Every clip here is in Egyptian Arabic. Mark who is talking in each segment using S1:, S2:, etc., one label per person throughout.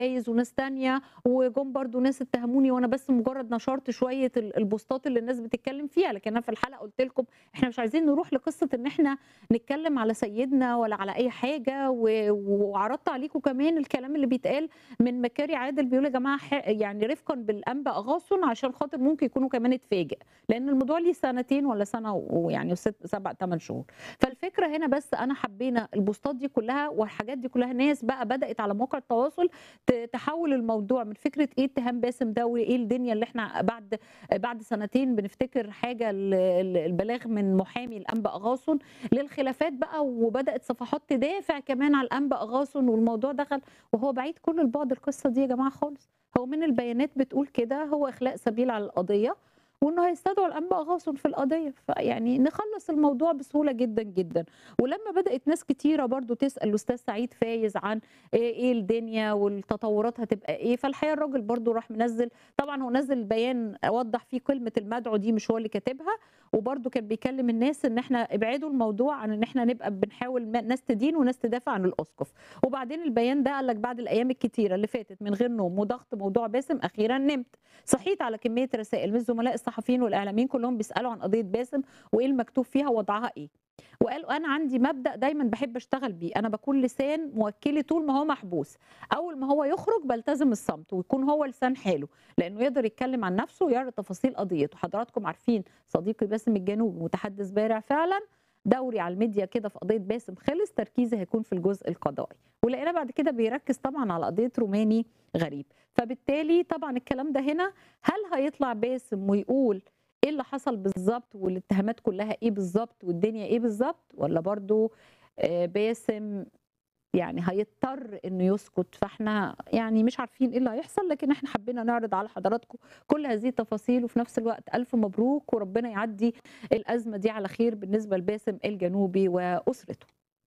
S1: فايز وناس تانية وجم برضو ناس اتهموني وانا بس مجرد نشرت شويه ال- البوستات اللي الناس بتتكلم فيها لكن انا في الحلقه قلت لكم احنا مش عايزين نروح لقصه ان احنا نتكلم على سيدنا ولا على اي حاجه و- وعرضت عليكم كمان الكلام اللي بيتقال من مكاري عادل بيقول يا جماعه ح- يعني رفقا بالانبا اغاصن عشان خاطر ممكن يكونوا كمان اتفاجئ لان الموضوع ليه سنتين ولا سنه ويعني ست سبع ثمان شهور فالفكره هنا بس انا حبينا البوستات دي كلها والحاجات دي كلها ناس بقى بدات على مواقع التواصل ت- تحول الموضوع من فكره ايه اتهام باسم ده وايه الدنيا اللي احنا بعد بعد سنتين بنفتكر حاجه ال- ال- البلاغ من محامي الانبا اغاصن للخلافات بقى وبدات صفحات تدافع كمان على الانبا اغاصن والموضوع دخل وهو بعيد كل البعد القصه دي يا جماعه خالص هو من البيانات بتقول كده هو اخلاء سبيل على القضيه وانه هيستدعوا الانبا اغاصن في القضيه فيعني نخلص الموضوع بسهوله جدا جدا ولما بدات ناس كتيره برضو تسال الاستاذ سعيد فايز عن ايه إيه الدنيا والتطورات هتبقى ايه فالحقيقه الراجل برضو راح منزل طبعا هو نزل بيان وضح فيه كلمه المدعو دي مش هو اللي كاتبها وبرضو كان بيكلم الناس ان احنا ابعدوا الموضوع عن ان احنا نبقى بنحاول ما- ناس تدين وناس تدافع عن الاسقف وبعدين البيان ده قال لك بعد الايام الكتيره اللي فاتت من غير نوم وضغط موضوع باسم اخيرا نمت صحيت على كميه رسائل من الزملاء الصحفيين والاعلاميين كلهم بيسالوا عن قضيه باسم وايه المكتوب فيها ووضعها ايه وقالوا انا عندي مبدا دايما بحب اشتغل بيه انا بكون لسان موكلي طول ما هو محبوس اول ما هو يخرج بلتزم الصمت ويكون هو لسان حاله لانه يقدر يتكلم عن نفسه ويعرض تفاصيل قضيته حضراتكم عارفين صديقي باسم الجنوبي متحدث بارع فعلا دوري على الميديا كده في قضيه باسم خلص تركيزي هيكون في الجزء القضائي ولقينا بعد كده بيركز طبعا على قضيه روماني غريب فبالتالي طبعا الكلام ده هنا هل هيطلع باسم ويقول ايه اللي حصل بالظبط والاتهامات كلها ايه بالظبط والدنيا ايه بالظبط ولا برضو آه، باسم يعني هيضطر انه يسكت فاحنا يعني مش عارفين ايه اللي هيحصل لكن احنا حبينا نعرض على حضراتكم كل هذه التفاصيل وفي نفس الوقت الف مبروك وربنا يعدي الازمه دي على خير بالنسبه لباسم الجنوبي واسرته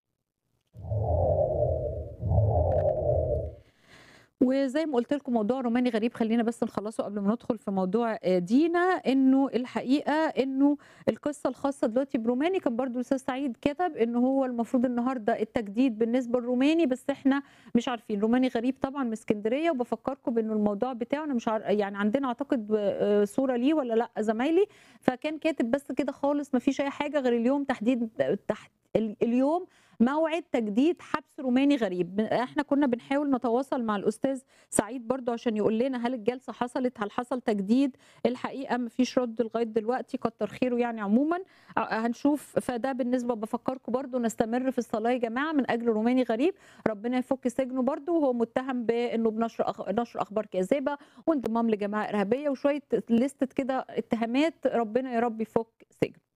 S1: وزي ما قلت لكم موضوع روماني غريب خلينا بس نخلصه قبل ما ندخل في موضوع آه، دينا انه الحقيقه انه القصه الخاصه دلوقتي بروماني كان برضو الاستاذ سعيد كتب انه هو المفروض النهارده التجديد بالنسبه للروماني بس احنا مش عارفين روماني غريب طبعا من اسكندريه وبفكركم بانه الموضوع بتاعه انا مش عار... يعني عندنا اعتقد آه، صوره ليه ولا لا زمايلي فكان كاتب بس كده خالص ما فيش اي حاجه غير اليوم تحديد تحت ال- اليوم موعد تجديد حبس روماني غريب احنا كنا بنحاول نتواصل مع الاستاذ سعيد برضو عشان يقول لنا هل الجلسه حصلت هل حصل تجديد الحقيقه ما فيش رد لغايه دلوقتي كتر خيره يعني عموما ع- هنشوف فده بالنسبه بفكركم برضو نستمر في الصلاه يا جماعه من اجل روماني غريب ربنا يفك سجنه برضو وهو متهم بانه بنشر أخ... نشر اخبار كاذبه وانضمام لجماعه ارهابيه وشويه لستة كده اتهامات ربنا يا رب يفك سجنه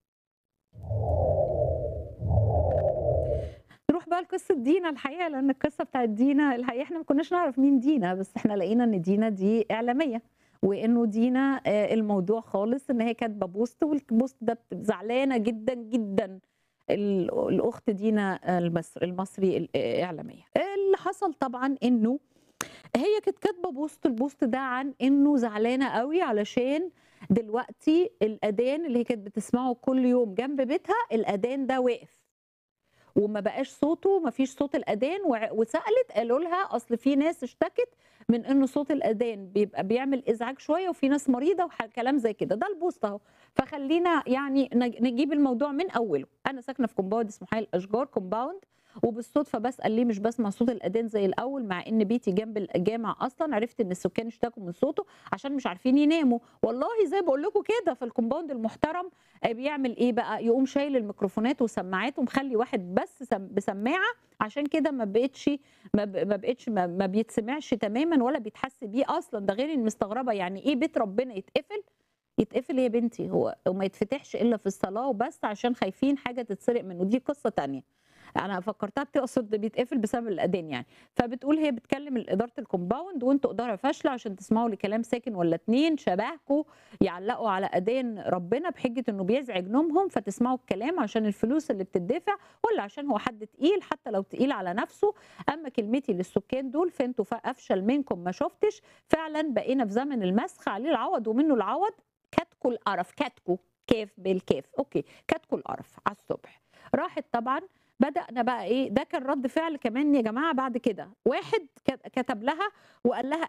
S1: نروح بقى لقصه دينا الحقيقه لان القصه بتاعت دينا الحقيقه احنا ما كناش نعرف مين دينا بس احنا لقينا ان دينا دي اعلاميه وانه دينا آه، الموضوع خالص ان هي كاتبه بوست والبوست ده بت- زعلانه جدا جدا ال- الاخت دينا المصر المصري الاعلاميه اللي حصل طبعا انه هي كانت كاتبه بوست البوست ده عن انه زعلانه قوي علشان دلوقتي الاذان اللي هي كانت بتسمعه كل يوم جنب بيتها الاذان ده واقف وما بقاش صوته ما فيش صوت الاذان وع- وسالت قالوا لها اصل في ناس اشتكت من ان صوت الاذان بيبقى بيعمل ازعاج شويه وفي ناس مريضه وكلام زي كده ده البوست اهو فخلينا يعني نج- نجيب الموضوع من اوله انا ساكنه في كومباوند اسمه حي الاشجار كومباوند وبالصدفه بسال ليه مش بسمع صوت الاذان زي الاول مع ان بيتي جنب الجامع اصلا عرفت ان السكان اشتكوا من صوته عشان مش عارفين يناموا والله زي بقول لكم كده في الكومباوند المحترم آه، بيعمل ايه بقى يقوم شايل الميكروفونات والسماعات ومخلي واحد بس سم- بسماعه عشان كده ما بقتش ما ب- ما بقتش ما, ما بيتسمعش تماما ولا بيتحس بيه اصلا ده غير اني مستغربه يعني ايه بيت ربنا يتقفل يتقفل إيه يا بنتي هو وما يتفتحش الا في الصلاه وبس عشان خايفين حاجه تتسرق منه دي قصه تانية انا فكرتها بتقصد بيتقفل بسبب الاذان يعني فبتقول هي بتكلم اداره الكومباوند وانتوا اداره فاشله عشان تسمعوا لكلام ساكن ولا اتنين شبهكم يعلقوا على اذان ربنا بحجه انه بيزعج نومهم فتسمعوا الكلام عشان الفلوس اللي بتدفع ولا عشان هو حد تقيل حتى لو تقيل على نفسه اما كلمتي للسكان دول فانتوا افشل منكم ما شفتش فعلا بقينا في زمن المسخ عليه العوض ومنه العوض كاتكو القرف كاتكو كاف بالكاف اوكي كاتكو القرف على الصبح راحت طبعا بدأنا بقى إيه ده كان رد فعل كمان يا جماعة بعد كده واحد ك كتب لها وقال لها